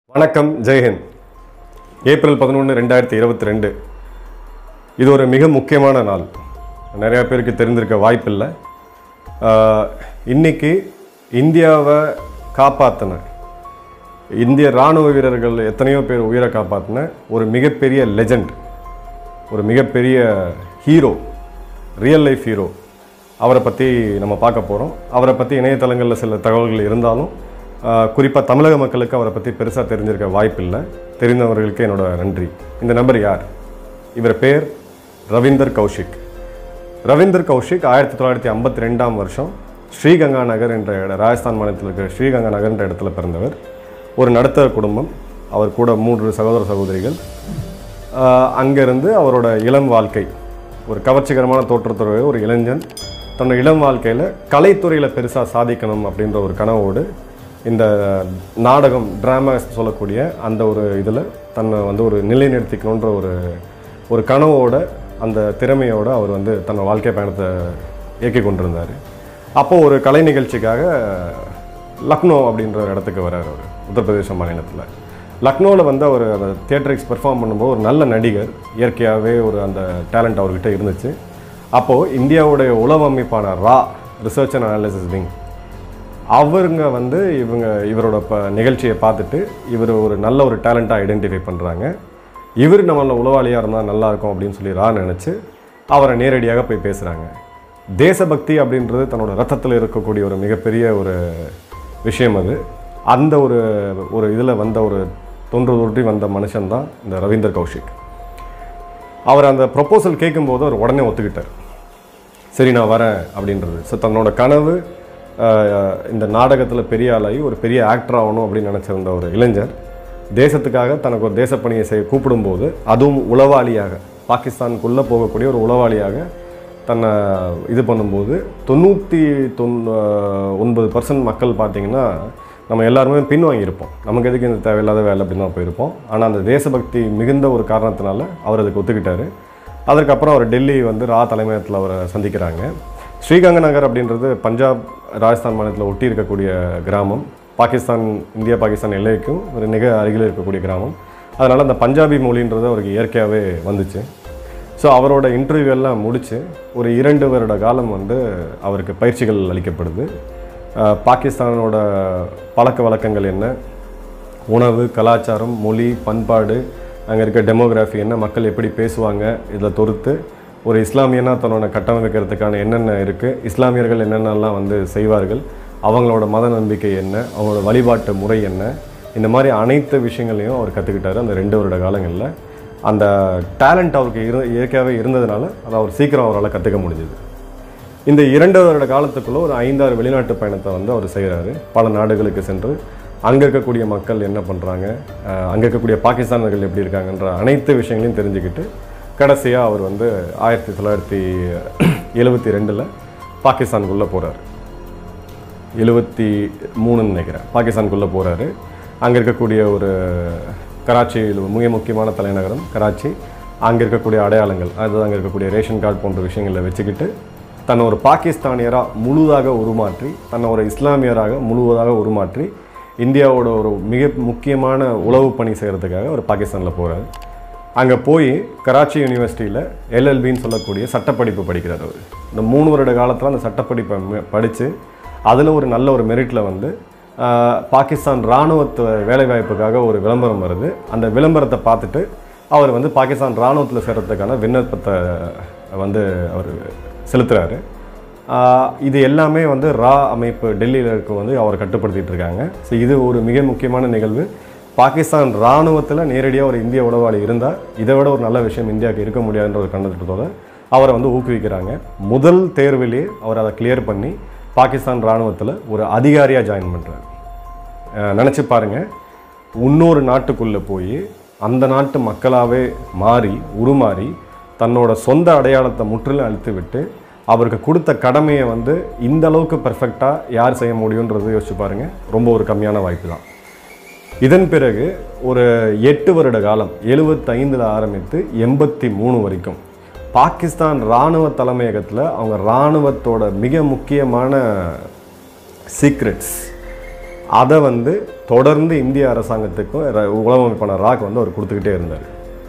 வணக்கம் ஜெய்ஹிந்த் ஏப்ரல் பதினொன்று ரெண்டாயிரத்தி இருபத்தி ரெண்டு இது ஒரு மிக முக்கியமான நாள் நிறையா பேருக்கு தெரிந்திருக்க வாய்ப்பில்லை ஆஹ், இன்னைக்கு இந்தியாவை காப்பாற்றின இந்திய இராணுவ வீரர்கள் எத்தனையோ பேர் உயிரை காப்பாற்றின ஒரு மிகப்பெரிய லெஜண்ட் ஒரு மிகப்பெரிய ஹீரோ ரியல் லைஃப் ஹீரோ அவரை பற்றி நம்ம பார்க்க போகிறோம் அவரை பற்றி இணையதளங்களில் சில தகவல்கள் இருந்தாலும் குறிப்பாக தமிழக மக்களுக்கு அவரை பற்றி பெருசாக தெரிஞ்சிருக்க வாய்ப்பில்லை தெரிந்தவர்களுக்கு என்னோட நன்றி இந்த நபர் யார் இவர் பேர் ரவீந்தர் கௌஷிக் ரவீந்தர் கௌஷிக் ஆயிரத்தி தொள்ளாயிரத்தி ஐம்பத்தி ரெண்டாம் வருஷம் ஸ்ரீகங்கா நகர் என்ற இட- ராஜஸ்தான் மாநிலத்தில் இருக்கிற ஸ்ரீகங்கா நகர் என்ற இடத்துல பிறந்தவர் ஒரு நடுத்தர குடும்பம் அவர் கூட மூன்று சகோதர சகோதரிகள் ஆஹ் அங்கிருந்து அவரோட இளம் வாழ்க்கை ஒரு கவர்ச்சிகரமான தோற்றத்துடைய ஒரு இளைஞன் தன்னோட இளம் வாழ்க்கையில் கலைத்துறையில் பெருசாக சாதிக்கணும் அப்படின்ற ஒரு கனவோடு இந்த நாடகம் ட்ராமா சொல்லக்கூடிய அந்த ஒரு இதில் தன்னை வந்து ஒரு நிலைநிறுத்திக்கணுன்ற ஒரு ஒரு கனவோட அந்த திறமையோட அவர் வந்து தன்னோட வாழ்க்கை பயணத்தை இயக்கி கொண்டிருந்தார் அப்போ ஒரு கலை நிகழ்ச்சிக்காக லக்னோ அப்படின்ற ஒரு இடத்துக்கு வரார் அவர் உத்தரப்பிரதேச மாநிலத்தில் லக்னோவில் வந்து அவர் அந்த தியேட்டரிக்ஸ் பெர்ஃபார்ம் பண்ணும்போது ஒரு நல்ல நடிகர் இயற்கையாகவே ஒரு அந்த டேலண்ட் அவர்கிட்ட இருந்துச்சு அப்போது இந்தியாவுடைய உளவு அமைப்பான ரா ரிசர்ச் அண்ட் அனாலிசிஸ் விங் அவருங்க வந்து இவங்க இவரோட ப நிகழ்ச்சியை பார்த்துட்டு இவர் ஒரு நல்ல ஒரு டேலண்ட்டாக ஐடென்டிஃபை பண்ணுறாங்க இவர் நம்மள உளவாளியாக இருந்தால் நல்லா இருக்கும் அப்படின்னு சொல்லி ரா நினச்சி அவரை நேரடியாக போய் பேசுகிறாங்க தேசபக்தி அப்படின்றது தன்னோட ரத்தத்தில் இருக்கக்கூடிய ஒரு மிகப்பெரிய ஒரு விஷயம் அது அந்த ஒரு ஒரு இதில் வந்த ஒரு தொன்று தொற்றி வந்த மனுஷன்தான் இந்த ரவீந்தர் கௌஷிக் அவர் அந்த ப்ரொப்போசல் கேட்கும்போது அவர் உடனே ஒத்துக்கிட்டார் சரி நான் வரேன் அப்படின்றது ஸோ தன்னோட கனவு ஆஹ், இந்த நாடகத்தில் பெரிய ஆளாகி ஒரு பெரிய ஆக்டர் ஆகணும் அப்படின்னு நினச்சிருந்த ஒரு இளைஞர் தேசத்துக்காக தனக்கு ஒரு தேசப்பணியை செய்ய கூப்பிடும்போது அதுவும் உளவாளியாக பாகிஸ்தானுக்குள்ளே போகக்கூடிய ஒரு உளவாளியாக தன்னை இது பண்ணும்போது தொண்ணூற்றி தொன் ஒன்பது பர்சன்ட் மக்கள் பார்த்தீங்கன்னா நம்ம எல்லாருமே பின்வாங்கியிருப்போம் நமக்கு எதுக்கு இந்த தேவையில்லாத வேலை அப்படின்னு தான் போயிருப்போம் ஆனால் அந்த தேசபக்தி மிகுந்த ஒரு காரணத்தினால அவர் அதுக்கு ஒத்துக்கிட்டாரு அதற்கப்புறம் அவர் டெல்லி வந்து ரா தலைமையகத்தில் அவரை சந்திக்கிறாங்க ஸ்ரீகங்க நகர் அப்படின்றது பஞ்சாப் ராஜஸ்தான் மாநிலத்தில் ஒட்டி இருக்கக்கூடிய கிராமம் பாகிஸ்தான் இந்தியா பாகிஸ்தான் எல்லைக்கும் ஒரு மிக அருகில் இருக்கக்கூடிய கிராமம் அதனால் அந்த பஞ்சாபி மொழின்றது அவருக்கு இயற்கையாகவே வந்துச்சு ஸோ அவரோட இன்டர்வியூ எல்லாம் முடித்து ஒரு இரண்டு வருட காலம் வந்து அவருக்கு பயிற்சிகள் அளிக்கப்படுது அஹ் பாகிஸ்தானோட பழக்க வழக்கங்கள் என்ன உணவு கலாச்சாரம் மொழி பண்பாடு அங்கே இருக்க டெமோகிராஃபி என்ன மக்கள் எப்படி பேசுவாங்க இதில் பொறுத்து ஒரு இஸ்லாமியனா தன்னோட கட்டமைக்கிறதுக்கான என்னென்ன இருக்குது இஸ்லாமியர்கள் என்னென்னலாம் வந்து செய்வார்கள் அவங்களோட மத நம்பிக்கை என்ன அவங்களோட வழிபாட்டு முறை என்ன இந்த மாதிரி அனைத்து விஷயங்களையும் அவர் கற்றுக்கிட்டாரு அந்த ரெண்டு வருட காலங்களில் அந்த டேலண்ட் அவருக்கு இரு இயற்கையாகவே இருந்ததுனால அதை அவர் சீக்கிரம் அவரால் கற்றுக்க முடிஞ்சுது இந்த இரண்டு வருட காலத்துக்குள்ள ஒரு ஐந்தாறு வெளிநாட்டு பயணத்தை வந்து அவர் செய்கிறாரு பல நாடுகளுக்கு சென்று அங்கே இருக்கக்கூடிய மக்கள் என்ன பண்ணுறாங்க அங்கே இருக்கக்கூடிய பாகிஸ்தானர்கள் எப்படி இருக்காங்கன்ற அனைத்து விஷயங்களையும் தெரிஞ்சுக்கிட்டு கடைசியாக அவர் வந்து ஆயிரத்தி தொள்ளாயிரத்தி எழுபத்தி ரெண்டில் பாகிஸ்தானுக்குள்ளே போகிறார் எழுபத்தி மூணுன்னு நினைக்கிறேன் பாகிஸ்தானுக்குள்ளே போகிறாரு அங்கே இருக்கக்கூடிய ஒரு கராச்சியில் மிக முக்கியமான தலைநகரம் கராச்சி அங்கே இருக்கக்கூடிய அடையாளங்கள் அதாவது அங்கே இருக்கக்கூடிய ரேஷன் கார்டு போன்ற விஷயங்களை வச்சுக்கிட்டு தன்னை ஒரு பாகிஸ்தானியராக முழுதாக உருமாற்றி தன்னை ஒரு இஸ்லாமியராக முழுவதாக உருமாற்றி இந்தியாவோட ஒரு மிக முக்கியமான உளவு பணி செய்கிறதுக்காக ஒரு பாகிஸ்தானில் போகிறார் அங்கே போய் கராச்சி யூனிவர்சிட்டியில் எல்எல்பின்னு சொல்லக்கூடிய சட்டப்படிப்பு படிக்கிறார் அவர் இந்த மூணு வருட காலத்தில் அந்த சட்டப்படிப்பை படித்து அதில் ஒரு நல்ல ஒரு மெரிட்டில் வந்து ஆஹ், பாகிஸ்தான் இராணுவத்து வேலைவாய்ப்புக்காக ஒரு விளம்பரம் வருது அந்த விளம்பரத்தை பார்த்துட்டு அவர் வந்து பாகிஸ்தான் இராணுவத்தில் சேர்றதுக்கான விண்ணப்பத்தை வந்து அவர் செலுத்துகிறாரு ஆஹ் இது எல்லாமே வந்து ரா அமைப்பு டெல்லியில் இருக்க வந்து அவர் கட்டுப்படுத்திட்டு இருக்காங்க ஸோ இது ஒரு மிக முக்கியமான நிகழ்வு பாகிஸ்தான் இராணுவத்தில் நேரடியாக ஒரு இந்திய உளவாளி இருந்தால் இதை விட ஒரு நல்ல விஷயம் இந்தியாவுக்கு இருக்க முடியாதுன்ற ஒரு கண்ணோட்டத்தோட அவரை வந்து ஊக்குவிக்கிறாங்க முதல் தேர்விலே அவர் அதை கிளியர் பண்ணி பாகிஸ்தான் இராணுவத்தில் ஒரு அதிகாரியாக ஜாயின் பண்ணுறாரு நினச்சி பாருங்க இன்னொரு நாட்டுக்குள்ளே போய் அந்த நாட்டு மக்களாகவே மாறி உருமாறி தன்னோட சொந்த அடையாளத்தை முற்றிலும் அழித்து விட்டு அவருக்கு கொடுத்த கடமையை வந்து இந்த அளவுக்கு பர்ஃபெக்டாக யார் செய்ய முடியுன்றது யோசிச்சு பாருங்க ரொம்ப ஒரு கம்மியான வாய்ப்பு தான் இதன் பிறகு ஒரு எட்டு வருட காலம் எழுபத்தைந்தில் ஆரம்பித்து எண்பத்தி மூணு வரைக்கும் பாகிஸ்தான் இராணுவ தலைமையகத்தில் அவங்க இராணுவத்தோட மிக முக்கியமான சீக்ரெட்ஸ் அதை வந்து தொடர்ந்து இந்திய அரசாங்கத்துக்கும் ர- உளவு அமைப்பான ராக் வந்து அவர் கொடுத்துக்கிட்டே இருந்தார்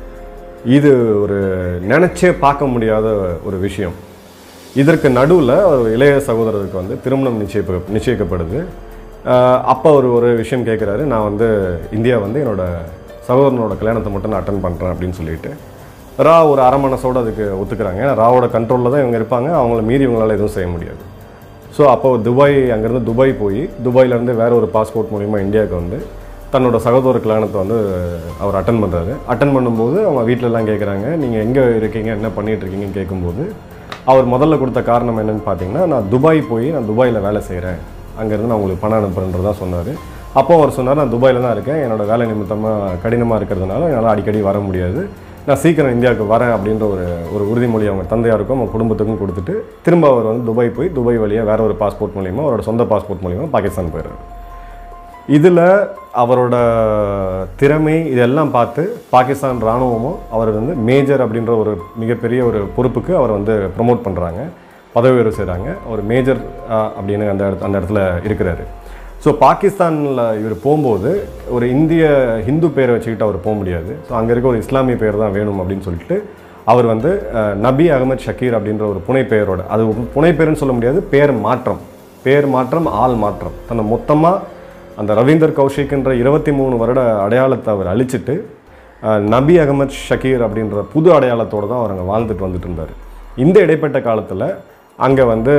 இது ஒரு நினச்சே பார்க்க முடியாத ஒரு விஷயம் இதற்கு நடுவில் ஒரு இளைய சகோதரருக்கு வந்து திருமணம் நிச்சயிப்ப நிச்சயிக்கப்படுது அப்போ அவர் ஒரு விஷயம் கேட்குறாரு நான் வந்து இந்தியா வந்து என்னோட சகோதரனோட கல்யாணத்தை மட்டும் நான் அட்டன் பண்ணுறேன் அப்படின்னு சொல்லிட்டு ரா ஒரு அரை மனசோடு அதுக்கு ஒத்துக்கிறாங்க ஏன்னா ராவோட கண்ட்ரோலில் தான் இவங்க இருப்பாங்க அவங்கள மீறி இவங்களால எதுவும் செய்ய முடியாது ஸோ அப்போ துபாய் அங்கேருந்து துபாய் போய் துபாயிலேருந்து வேற ஒரு பாஸ்போர்ட் மூலிமா இந்தியாவுக்கு வந்து தன்னோட சகோதர கல்யாணத்தை வந்து அவர் அட்டன் பண்ணுறாரு அட்டன் பண்ணும்போது அவங்க வீட்டிலலாம் கேட்குறாங்க நீங்கள் எங்கே இருக்கீங்க என்ன பண்ணிட்டு இருக்கீங்கன்னு கேட்கும்போது அவர் முதல்ல கொடுத்த காரணம் என்னன்னு பார்த்தீங்கன்னா நான் துபாய் போய் நான் துபாயில் வேலை செய்கிறேன் அங்கேருந்து நான் உங்களுக்கு பணம் அனுப்புறேன்றதா சொன்னார் அப்போ அவர் சொன்னார் நான் துபாயில் தான் இருக்கேன் என்னோட வேலை நிமித்தமாக கடினமாக இருக்கிறதுனால என்னால் அடிக்கடி வர முடியாது நான் சீக்கிரம் இந்தியாவுக்கு வரேன் அப்படின்ற ஒரு ஒரு உறுதிமொழி அவங்க தந்தையாருக்கும் அவங்க குடும்பத்துக்கும் கொடுத்துட்டு திரும்ப அவர் வந்து துபாய் போய் துபாய் வழியாக வேற ஒரு பாஸ்போர்ட் மூலிமா அவரோட சொந்த பாஸ்போர்ட் மூலிமா பாகிஸ்தான் போயிடுறாரு இதில் அவரோட திறமை இதெல்லாம் பார்த்து பாகிஸ்தான் இராணுவமும் அவர் வந்து மேஜர் அப்படின்ற ஒரு மிகப்பெரிய ஒரு பொறுப்புக்கு அவர் வந்து ப்ரொமோட் பண்ணுறாங்க பதவி உயர்வு செய்கிறாங்க ஒரு மேஜர் அப்படின்னு அந்த இடத்து அந்த இடத்துல இருக்கிறாரு ஸோ பாகிஸ்தானில் இவர் போகும்போது ஒரு இந்திய ஹிந்து பேரை வச்சுக்கிட்டு அவர் போக முடியாது ஸோ அங்கே இருக்க ஒரு இஸ்லாமிய பேர் தான் வேணும் அப்படின்னு சொல்லிட்டு அவர் வந்து அஹ், நபி அகமது ஷக்கீர் அப்படின்ற ஒரு புனை பெயரோட அது புனை பெயர்னு சொல்ல முடியாது பேர் மாற்றம் பேர் மாற்றம் ஆள் மாற்றம் தன்னை மொத்தமாக அந்த ரவீந்தர் கௌஷிக்ன்ற இருபத்தி மூணு வருட அடையாளத்தை அவர் அழிச்சிட்டு அஹ், நபி அகமது ஷக்கீர் அப்படின்ற புது அடையாளத்தோடு தான் அவர் அங்கே வாழ்ந்துட்டு வந்துட்டு இருந்தார் இந்த இடைப்பட்ட காலத்தில் அங்கே வந்து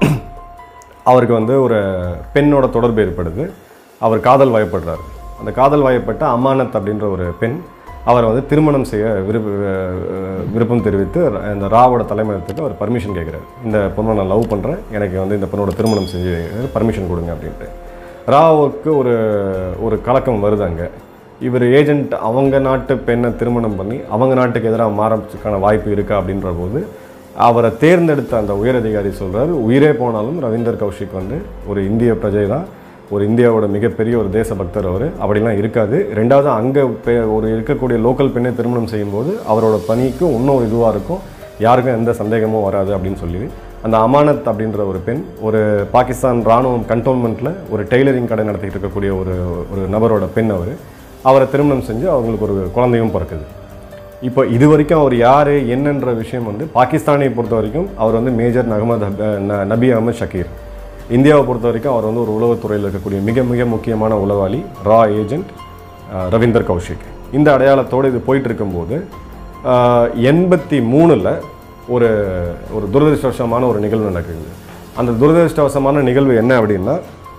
அவருக்கு வந்து ஒரு பெண்ணோட தொடர்பு ஏற்படுது அவர் காதல் வயப்படுறார் அந்த காதல் வயப்பட்ட அமானத் அப்படின்ற ஒரு பெண் அவரை வந்து திருமணம் செய்ய விருப்ப அஹ் விருப்பம் தெரிவித்து இந்த ராவோட தலைமையத்துக்கு அவர் பர்மிஷன் கேட்குறாரு இந்த பொண்ணை நான் லவ் பண்ணுறேன் எனக்கு வந்து இந்த பொண்ணோட திருமணம் செஞ்சு பர்மிஷன் கொடுங்க அப்படின்ட்டு ராவுக்கு ஒரு ஒரு கலக்கம் வருது அங்கே இவர் ஏஜென்ட் அவங்க நாட்டு பெண்ணை திருமணம் பண்ணி அவங்க நாட்டுக்கு எதிராக மாறதுக்கான வாய்ப்பு இருக்கா அப்படின்ற போது அவரை தேர்ந்தெடுத்த அந்த உயரதிகாரி சொல்றாரு உயிரே போனாலும் ரவீந்தர் கௌஷிக் வந்து ஒரு இந்திய பிரஜை தான் ஒரு இந்தியாவோட மிகப்பெரிய ஒரு தேசபக்தர் அவர் அப்படிலாம் இருக்காது ரெண்டாவது அங்கே ஒரு இருக்கக்கூடிய லோக்கல் பெண்ணை திருமணம் செய்யும்போது அவரோட பணிக்கு இன்னும் இதுவாக இருக்கும் யாருக்கும் எந்த சந்தேகமும் வராது அப்படின்னு சொல்லி அந்த அமானத் அப்படின்ற ஒரு பெண் ஒரு பாகிஸ்தான் ராணுவம் கண்டோன்மெண்ட்டில் ஒரு டெய்லரிங் கடை நடத்திட்டு இருக்கக்கூடிய ஒரு ஒரு நபரோட பெண் அவர் அவரை திருமணம் செஞ்சு அவங்களுக்கு ஒரு குழந்தையும் பிறக்குது இப்போ இது வரைக்கும் அவர் யார் என்னன்ற விஷயம் வந்து பாகிஸ்தானை பொறுத்த வரைக்கும் அவர் வந்து மேஜர் அகமது ஹப்- ந- நபி அகமது ஷக்கீர் இந்தியாவை பொறுத்த வரைக்கும் அவர் வந்து ஒரு உளவுத்துறையில் இருக்கக்கூடிய மிக மிக முக்கியமான உளவாளி ரா ஏஜென்ட் ரவீந்தர் கௌஷிக் இந்த அடையாளத்தோடு இது போயிட்டு இருக்கும்போது எண்பத்தி மூணில் ஒரு ஒரு துரதிருஷ்டவசமான ஒரு நிகழ்வு நடக்குது அந்த துரதிருஷ்டவசமான நிகழ்வு என்ன அப்படின்னா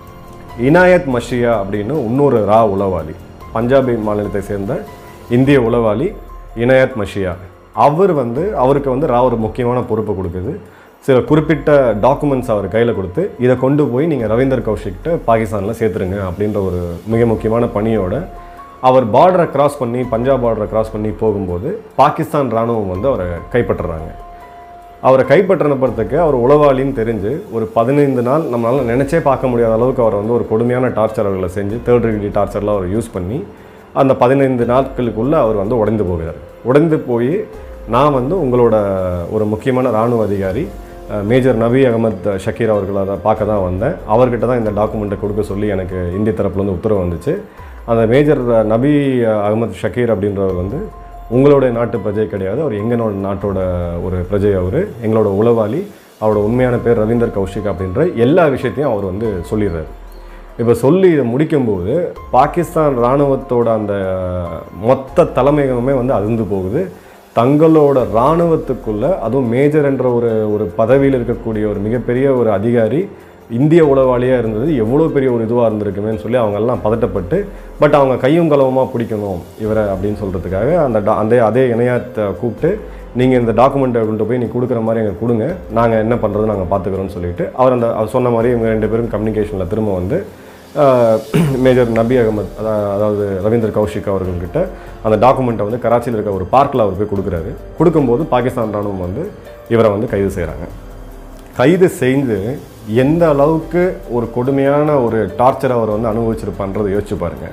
இனாயத் மஷியா அப்படின்னு இன்னொரு ரா உளவாளி பஞ்சாபி மாநிலத்தை சேர்ந்த இந்திய உளவாளி இனாயத் மஷியா அவர் வந்து அவருக்கு வந்து ரா ஒரு முக்கியமான பொறுப்பை கொடுக்குது சில குறிப்பிட்ட டாக்குமெண்ட்ஸ் அவர் கையில் கொடுத்து இதை கொண்டு போய் நீங்கள் ரவீந்தர் கௌஷிக்கிட்ட பாகிஸ்தானில் சேர்த்துருங்க அப்படின்ற ஒரு மிக முக்கியமான பணியோட அவர் பார்டரை கிராஸ் பண்ணி பஞ்சாப் பார்டரை கிராஸ் பண்ணி போகும்போது பாகிஸ்தான் ராணுவம் வந்து அவரை கைப்பற்றுறாங்க அவரை கைப்பற்றினப்படுறதுக்கு அவர் உளவாளின்னு தெரிஞ்சு ஒரு பதினைந்து நாள் நம்மளால நினைச்சே பார்க்க முடியாத அளவுக்கு அவர் வந்து ஒரு கொடுமையான டார்ச்சர் அவர்களை செஞ்சு தேர்ட் டிகிரி டார்ச்சர்லாம் அவர் யூஸ் பண்ணி அந்த பதினைந்து நாட்களுக்குள்ள அவர் வந்து உடைந்து போகிறார் உடைந்து போய் நான் வந்து உங்களோட ஒரு முக்கியமான இராணுவ அதிகாரி அஹ், மேஜர் நபி அகமது ஷக்கீர் அவர்களை அதை பார்க்க தான் வந்தேன் அவர்கிட்ட தான் இந்த டாக்குமெண்ட்டை கொடுக்க சொல்லி எனக்கு இந்திய தரப்புலேருந்து உத்தரவு வந்துச்சு அந்த மேஜர் நபி அகமது ஷக்கீர் அப்படின்றவர் வந்து உங்களுடைய நாட்டு பிரஜை கிடையாது அவர் எங்களோட நாட்டோட ஒரு பிரஜை அவர் எங்களோட உளவாளி அவரோட உண்மையான பேர் ரவீந்தர் கௌஷிக் அப்படின்ற எல்லா விஷயத்தையும் அவர் வந்து சொல்லிடுறாரு இப்போ சொல்லி இதை முடிக்கும்போது பாகிஸ்தான் இராணுவத்தோட அந்த மொத்த தலைமையகமே வந்து அதிர்ந்து போகுது தங்களோட இராணுவத்துக்குள்ள அதுவும் மேஜர் என்ற ஒரு ஒரு பதவியில் இருக்கக்கூடிய ஒரு மிகப்பெரிய ஒரு அதிகாரி இந்திய உளவாளியாக இருந்தது எவ்வளோ பெரிய ஒரு இதுவாக இருந்திருக்குமேன்னு சொல்லி அவங்க எல்லாம் பதட்டப்பட்டு பட் அவங்க கையும் களவுமாக பிடிக்கணும் இவரை அப்படின்னு சொல்கிறதுக்காக அந்த டா அந்த அதே இணையத்தை கூப்பிட்டு நீங்கள் இந்த டாக்குமெண்ட்டை கொண்டு போய் நீ கொடுக்குற மாதிரி எங்களுக்கு கொடுங்க நாங்கள் என்ன பண்ணுறது நாங்கள் பார்த்துக்குறோம்னு சொல்லிட்டு அவர் அந்த அவர் சொன்ன மாதிரி இவங்க ரெண்டு பேரும் கம்யூனிகேஷனில் திரும்ப வந்து ஆஹ், மேஜர் நபி அகமது அதா- அதாவது ரவீந்தர் கௌஷிக் அவர்கள்கிட்ட அந்த டாக்குமெண்ட்டை வந்து கராச்சியில் இருக்க ஒரு பார்க்கில் அவர் போய் கொடுக்குறாரு கொடுக்கும்போது பாகிஸ்தான் ராணுவம் வந்து இவரை வந்து கைது செய்கிறாங்க கைது செய்து எந்த அளவுக்கு ஒரு கொடுமையான ஒரு டார்ச்சர் அவர் வந்து அனுபவிச்சிருப்பான்றதை யோசிச்சு பாருங்க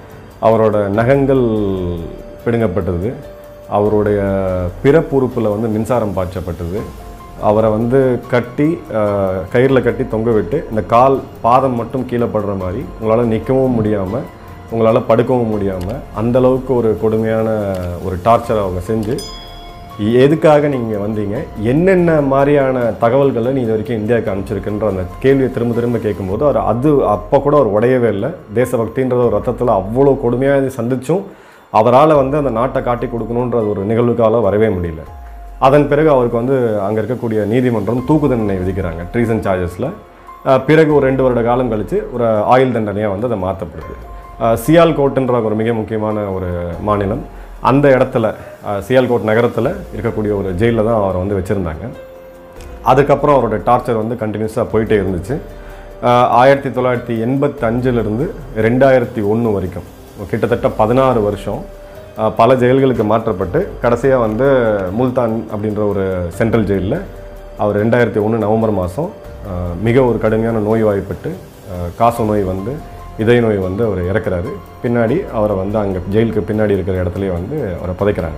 அவரோட நகங்கள் பிடுங்கப்பட்டது அவருடைய பிறப்புறுப்பில் வந்து மின்சாரம் பாய்ச்சப்பட்டது அவரை வந்து கட்டி கயிறில் கட்டி தொங்க விட்டு இந்த கால் பாதம் மட்டும் கீழே படுற மாதிரி உங்களால் நிற்கவும் முடியாமல் உங்களால் படுக்கவும் முடியாமல் அந்த அளவுக்கு ஒரு கொடுமையான ஒரு டார்ச்சரை அவங்க செஞ்சு எதுக்காக நீங்கள் வந்தீங்க என்னென்ன மாதிரியான தகவல்களை நீ இது வரைக்கும் இந்தியாவுக்கு அனுப்பிச்சிருக்குன்ற அந்த கேள்வியை திரும்ப திரும்ப கேட்கும்போது அவர் அது அப்போ கூட அவர் உடையவே இல்லை தேசபக்தின்றது ஒரு ரத்தத்தில் அவ்வளோ கொடுமையாக இது சந்திச்சும் அவரால் வந்து அந்த நாட்டை காட்டி கொடுக்கணுன்ற ஒரு நிகழ்வுக்கால வரவே முடியல அதன் பிறகு அவருக்கு வந்து அங்கே இருக்கக்கூடிய நீதிமன்றம் தூக்கு தண்டனை விதிக்கிறாங்க ட்ரீசன் சார்ஜஸில் பிறகு ஒரு ரெண்டு வருட காலம் கழித்து ஒரு ஆயுள் தண்டனையாக வந்து அதை மாற்றப்படுது சியால்கோட்டுன்ற ஒரு மிக முக்கியமான ஒரு மாநிலம் அந்த இடத்துல அஹ், சியால்கோட் நகரத்தில் இருக்கக்கூடிய ஒரு ஜெயிலில் தான் அவரை வந்து வச்சுருந்தாங்க அதுக்கப்புறம் அவரோட டார்ச்சர் வந்து கண்டினியூஸாக போயிட்டே இருந்துச்சு ஆஹ் ஆயிரத்தி தொள்ளாயிரத்தி எண்பத்தி அஞ்சுலேருந்து ரெண்டாயிரத்தி ஒன்று வரைக்கும் கிட்டத்தட்ட பதினாறு வருஷம் ஆஹ் பல ஜெயில்களுக்கு மாற்றப்பட்டு கடைசியாக வந்து முல்தான் அப்படின்ற ஒரு சென்ட்ரல் ஜெயிலில் அவர் ரெண்டாயிரத்தி ஒன்று நவம்பர் மாதம் மிக ஒரு கடுமையான நோய் வாய்ப்பட்டு ஆஹ் காச நோய் வந்து இதய நோய் வந்து அவர் இறக்குறாரு பின்னாடி அவரை வந்து அங்கே ஜெயிலுக்கு பின்னாடி இருக்கிற இடத்துலயே வந்து அவரை புதைக்கிறாங்க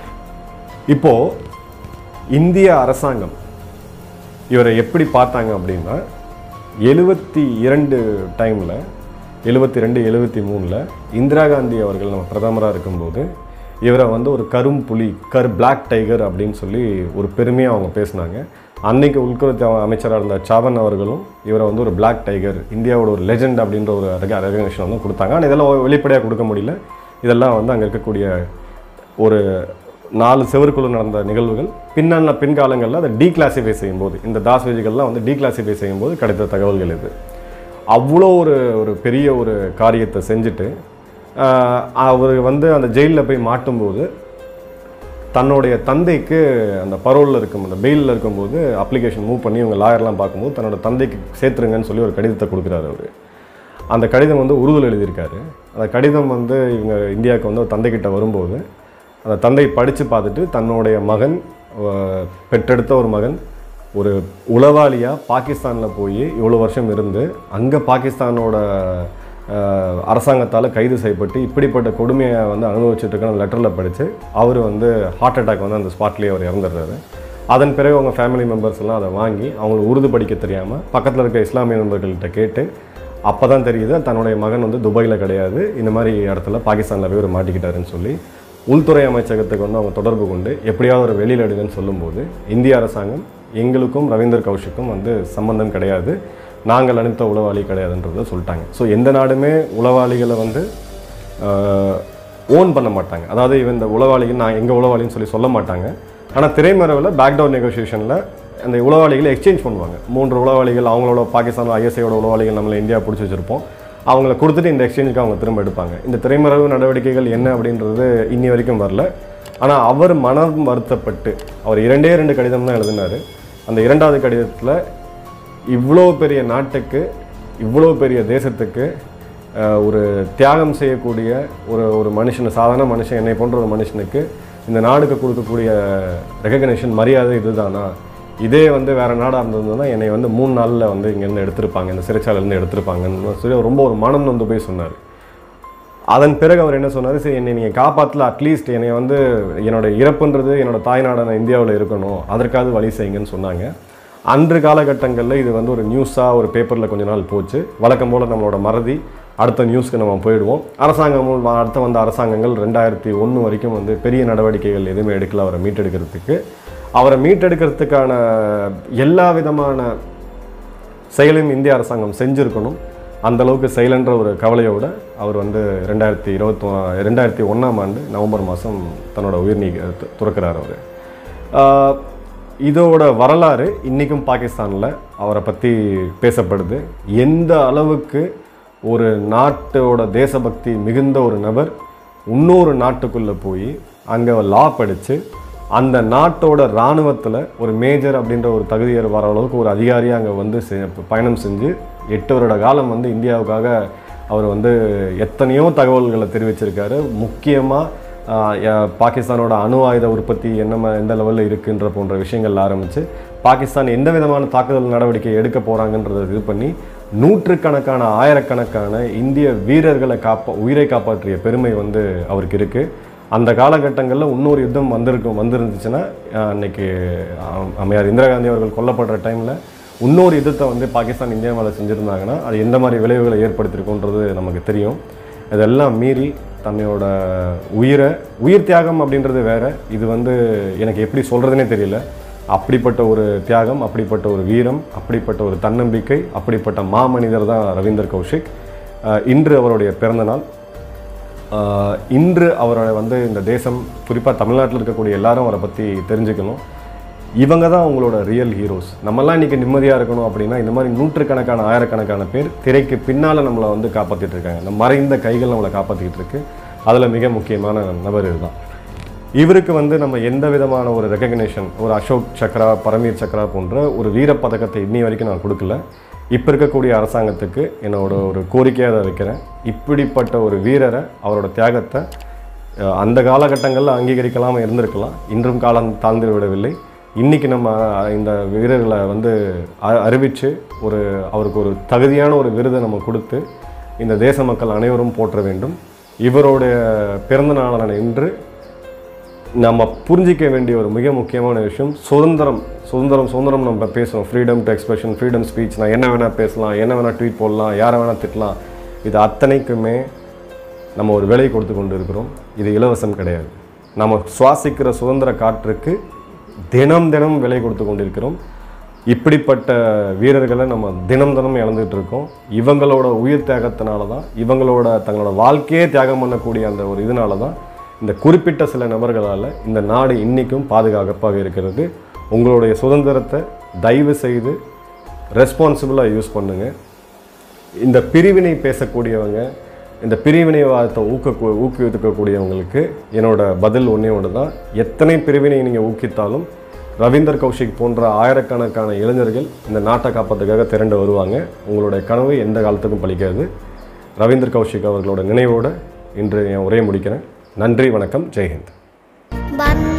இப்போது இந்திய அரசாங்கம் இவரை எப்படி பார்த்தாங்க அப்படின்னா எழுபத்தி இரண்டு டைமில் எழுபத்தி ரெண்டு எழுபத்தி மூணில் இந்திரா காந்தி அவர்கள் நம்ம பிரதமராக இருக்கும்போது இவரை வந்து ஒரு கரும் புலி கர் பிளாக் டைகர் அப்படின்னு சொல்லி ஒரு பெருமையாக அவங்க பேசினாங்க அன்னைக்கு உள்துறை அமைச்சராக இருந்த சாவன் அவர்களும் இவரை வந்து ஒரு பிளாக் டைகர் இந்தியாவோட ஒரு லெஜெண்ட் அப்படின்ற ஒரு ரெகக்னேஷன் வந்து கொடுத்தாங்க ஆனால் இதெல்லாம் வெளிப்படையாக கொடுக்க முடியல இதெல்லாம் வந்து அங்கே இருக்கக்கூடிய ஒரு நாலு செவருக்குள்ள நடந்த நிகழ்வுகள் பின்னால பின்காலங்களில் அதை டீக்ளாசிஃபை செய்யும்போது இந்த தாஸ்வேஜிகள்லாம் வந்து டீக்ளாசிஃபை செய்யும்போது கிடைத்த தகவல்கள் இது அவ்வளோ ஒரு ஒரு பெரிய ஒரு காரியத்தை செஞ்சுட்டு ஆஹ், அவர் வந்து அந்த ஜெயிலில் போய் மாட்டும்போது தன்னுடைய தந்தைக்கு அந்த பரோலில் இருக்கும் அந்த பெயிலில் இருக்கும்போது அப்ளிகேஷன் மூவ் பண்ணி இவங்க லாயர்லாம் பார்க்கும்போது தன்னோட தந்தைக்கு சேர்த்துருங்கன்னு சொல்லி ஒரு கடிதத்தை கொடுக்குறாரு அவர் அந்த கடிதம் வந்து உருதுல எழுதியிருக்காரு அந்த கடிதம் வந்து இவங்க இந்தியாவுக்கு வந்து தந்தைக்கிட்ட வரும்போது அந்த தந்தை படித்து பார்த்துட்டு தன்னுடைய மகன் அஹ், பெற்றெடுத்த ஒரு மகன் ஒரு உளவாளியாக பாகிஸ்தானில் போய் இவ்வளோ வருஷம் இருந்து அங்கே பாகிஸ்தானோட அரசாங்கத்தால் கைது செய்யப்பட்டு இப்படிப்பட்ட கொடுமையை வந்து அனுபவிச்சுட்டு இருக்க லெட்டரில் படித்து அவர் வந்து ஹார்ட் அட்டாக் வந்து அந்த ஸ்பாட்லேயே அவர் இறந்துடுறாரு அதன் பிறகு அவங்க ஃபேமிலி மெம்பர்ஸ் எல்லாம் அதை வாங்கி அவங்களுக்கு உருது படிக்க தெரியாமல் பக்கத்தில் இருக்க இஸ்லாமிய நண்பர்கள்ட்ட கேட்டு அப்போ தான் தெரியுது தன்னுடைய மகன் வந்து துபாயில் கிடையாது இந்த மாதிரி இடத்துல பாகிஸ்தானில் போய் ஒரு மாட்டிக்கிட்டாருன்னு சொல்லி உள்துறை அமைச்சகத்துக்கு வந்து அவங்க தொடர்பு கொண்டு எப்படியாவது ஒரு வெளியில் எடுங்கன்னு சொல்லும்போது இந்திய அரசாங்கம் எங்களுக்கும் ரவீந்தர் கௌஷிக்கும் வந்து சம்பந்தம் கிடையாது நாங்கள் அனுப்பித்த உளவாளி கிடையாதுன்றதை சொல்லிட்டாங்க ஸோ எந்த நாடுமே உளவாளிகளை வந்து ஓன் பண்ண மாட்டாங்க அதாவது இவன் இந்த உளவாளிகள் நான் எங்கள் உளவாளின்னு சொல்லி சொல்ல மாட்டாங்க ஆனால் திரைமறைவில் பேக்டவுன் நெகோசியேஷனில் அந்த உளவாளிகளை எக்ஸ்சேஞ்ச் பண்ணுவாங்க மூன்று உளவாளிகள் அவங்களோட பாகிஸ்தான் ஐஎஸ்ஐயோட உளவாளிகள் நம்மளை இந்தியா பிடிச்சி வச்சிருப்போம் அவங்கள கொடுத்துட்டு இந்த எக்ஸ்சேஞ்சுக்கு அவங்க திரும்ப எடுப்பாங்க இந்த திரைமறைவு நடவடிக்கைகள் என்ன அப்படின்றது இன்னி வரைக்கும் வரல ஆனால் அவர் மனம் வருத்தப்பட்டு அவர் இரண்டே ரெண்டு கடிதம் தான் எழுதினார் அந்த இரண்டாவது கடிதத்தில் இவ்வளோ பெரிய நாட்டுக்கு இவ்வளோ பெரிய தேசத்துக்கு அஹ், ஒரு தியாகம் செய்யக்கூடிய ஒரு ஒரு மனுஷன் சாதாரண மனுஷன் என்னை போன்ற ஒரு மனுஷனுக்கு இந்த நாடுக்கு கொடுக்கக்கூடிய ரெகக்னேஷன் மரியாதை இதுதானா இதே வந்து வேற நாடாக இருந்ததுன்னா என்னை வந்து மூணு நாளில் வந்து இங்கேருந்து எடுத்திருப்பாங்க இந்த சிறைச்சாலையிலேருந்து எடுத்திருப்பாங்கன்னு சொல்லி அவர் ரொம்ப ஒரு மனம் வந்து போய் சொன்னார் அதன் பிறகு அவர் என்ன சொன்னார் சரி என்னை நீங்கள் காப்பாற்றல அட்லீஸ்ட் என்னை வந்து என்னோட இறப்புன்றது என்னோட தாய்நாடான இந்தியாவில் இருக்கணும் அதற்காவது வழி செய்யுங்கன்னு சொன்னாங்க அன்று காலகட்டங்களில் இது வந்து ஒரு நியூஸாக ஒரு பேப்பரில் கொஞ்ச நாள் போச்சு வழக்கம் போல் நம்மளோட மறதி அடுத்த நியூஸ்க்கு நம்ம போயிடுவோம் அரசாங்கமும் அடுத்த வந்த அரசாங்கங்கள் ரெண்டாயிரத்தி ஒன்று வரைக்கும் வந்து பெரிய நடவடிக்கைகள் எதுவுமே எடுக்கல அவரை மீட்டெடுக்கிறதுக்கு அவரை மீட்டெடுக்கிறதுக்கான எல்லா விதமான செயலையும் இந்திய அரசாங்கம் செஞ்சுருக்கணும் அந்த அளவுக்கு செயலன்ற ஒரு கவலையோட அவர் வந்து ரெண்டாயிரத்தி இருபத்தி ரெண்டாயிரத்தி ஒன்றாம் ஆண்டு நவம்பர் மாதம் தன்னோட உயிர் நீ து- துறக்கிறார் அவர் ஆஹ் இதோட வரலாறு இன்றைக்கும் பாகிஸ்தானில் அவரை பற்றி பேசப்படுது எந்த அளவுக்கு ஒரு நாட்டோட தேசபக்தி மிகுந்த ஒரு நபர் இன்னொரு நாட்டுக்குள்ளே போய் அங்கே லா படித்து அந்த நாட்டோட இராணுவத்தில் ஒரு மேஜர் அப்படின்ற ஒரு தகுதியர் வர அளவுக்கு ஒரு அதிகாரியாக அங்கே வந்து செ- பயணம் செஞ்சு எட்டு வருட காலம் வந்து இந்தியாவுக்காக அவர் வந்து எத்தனையோ தகவல்களை தெரிவிச்சிருக்காரு முக்கியமாக பாகிஸ்தானோட அணு ஆயுத உற்பத்தி என்ன ம- எந்த லெவலில் இருக்குன்ற போன்ற விஷயங்கள் ஆரம்பித்து பாகிஸ்தான் எந்த விதமான தாக்குதல் நடவடிக்கை எடுக்க போகிறாங்கன்றதை இது பண்ணி நூற்றுக்கணக்கான ஆயிரக்கணக்கான இந்திய வீரர்களை காப்பா உயிரை காப்பாற்றிய பெருமை வந்து அவருக்கு இருக்குது அந்த காலகட்டங்களில் இன்னொரு யுத்தம் வந்திருக்கும் வந்திருந்துச்சுன்னா அஹ், அன்னைக்கு அஹ், அம்மையார் இந்திரா காந்தி அவர்கள் கொல்லப்படுற டைமில் இன்னொரு யுத்தத்தை வந்து பாகிஸ்தான் இந்தியா மேலே செஞ்சுருந்தாங்கன்னா அது எந்த மாதிரி விளைவுகளை ஏற்படுத்தியிருக்குன்றது நமக்கு தெரியும் இதெல்லாம் மீறி தன்னோட உயிரை உயிர் தியாகம் அப்படின்றது வேற இது வந்து எனக்கு எப்படி சொல்கிறதுனே தெரியல அப்படிப்பட்ட ஒரு தியாகம் அப்படிப்பட்ட ஒரு வீரம் அப்படிப்பட்ட ஒரு தன்னம்பிக்கை அப்படிப்பட்ட மாமனிதர் தான் ரவீந்தர் கௌஷிக் அஹ் இன்று அவருடைய பிறந்தநாள் ஆஹ் இன்று அவரை வந்து இந்த தேசம் குறிப்பாக தமிழ்நாட்டில் இருக்கக்கூடிய எல்லாரும் அவரை பற்றி தெரிஞ்சுக்கணும் இவங்க தான் அவங்களோட ரியல் ஹீரோஸ் நம்மலாம் இன்றைக்கி நிம்மதியாக இருக்கணும் அப்படின்னா இந்த மாதிரி நூற்றுக்கணக்கான ஆயிரக்கணக்கான பேர் திரைக்கு பின்னால் நம்மளை வந்து காப்பாற்றிட்டு இருக்காங்க இந்த மறைந்த கைகள் நம்மளை காப்பாற்றிக்கிட்டு இருக்கு அதில் மிக முக்கியமான நபர் இதுதான் இவருக்கு வந்து நம்ம எந்த விதமான ஒரு ரெக்கக்னேஷன் ஒரு அசோக் சக்ரா பரமீர் சக்ரா போன்ற ஒரு வீரப் பதக்கத்தை இன்னி வரைக்கும் நான் கொடுக்கல இப்போ இருக்கக்கூடிய அரசாங்கத்துக்கு என்னோட ஒரு கோரிக்கையாக அதை வைக்கிறேன் இப்படிப்பட்ட ஒரு வீரரை அவரோட தியாகத்தை அஹ், அந்த காலகட்டங்களில் அங்கீகரிக்கலாமல் இருந்திருக்கலாம் இன்றும் காலம் தாழ்ந்து விடவில்லை இன்றைக்கி நம்ம அஹ், இந்த வீரர்களை வந்து அ- அறிவித்து ஒரு அவருக்கு ஒரு தகுதியான ஒரு விருதை நம்ம கொடுத்து இந்த தேச மக்கள் அனைவரும் போற்ற வேண்டும் இவருடைய பிறந்த நாளான இன்று நம்ம புரிஞ்சிக்க வேண்டிய ஒரு மிக முக்கியமான விஷயம் சுதந்திரம் சுதந்திரம் சுதந்திரம் நம்ம பேசுகிறோம் freedom to expression freedom speech நான் என்ன வேணால் பேசலாம் என்ன வேணால் ட்வீட் போடலாம் யாரை வேணால் திட்டலாம் இது அத்தனைக்குமே நம்ம ஒரு விலை கொடுத்து கொண்டு இருக்கிறோம் இது இலவசம் கிடையாது நம்ம சுவாசிக்கிற சுதந்திர காற்றுக்கு தினம் தினம் விலை கொடுத்து கொண்டிருக்கிறோம் இப்படிப்பட்ட வீரர்களை நம்ம தினம் தினம் இழந்துட்டு இருக்கோம் இவங்களோட உயிர் தியாகத்தினால தான் இவங்களோட தங்களோட வாழ்க்கையே தியாகம் பண்ணக்கூடிய அந்த ஒரு இதனால தான் இந்த குறிப்பிட்ட சில நபர்களால் இந்த நாடு இன்றைக்கும் பாதுகாப்பாக இருக்கிறது உங்களுடைய சுதந்திரத்தை தயவு செய்து ரெஸ்பான்சிபிளாக யூஸ் பண்ணுங்கள் இந்த பிரிவினை பேசக்கூடியவங்க இந்த பிரிவினைவாதத்தை ஊக்க ஊக்குவிக்கக்கூடியவங்களுக்கு என்னோட பதில் ஒன்றே ஒன்று தான் எத்தனை பிரிவினை நீங்கள் ஊக்கித்தாலும் ரவீந்தர் கௌஷிக் போன்ற ஆயிரக்கணக்கான இளைஞர்கள் இந்த நாட்டை காப்பதுக்காக திரண்டு வருவாங்க உங்களுடைய கனவு எந்த காலத்துக்கும் பலிக்காது ரவீந்தர் கௌஷிக் அவர்களோட நினைவோடு இன்று என் உரையை முடிக்கிறேன் நன்றி வணக்கம் ஜெய்ஹிந்த் வண்ண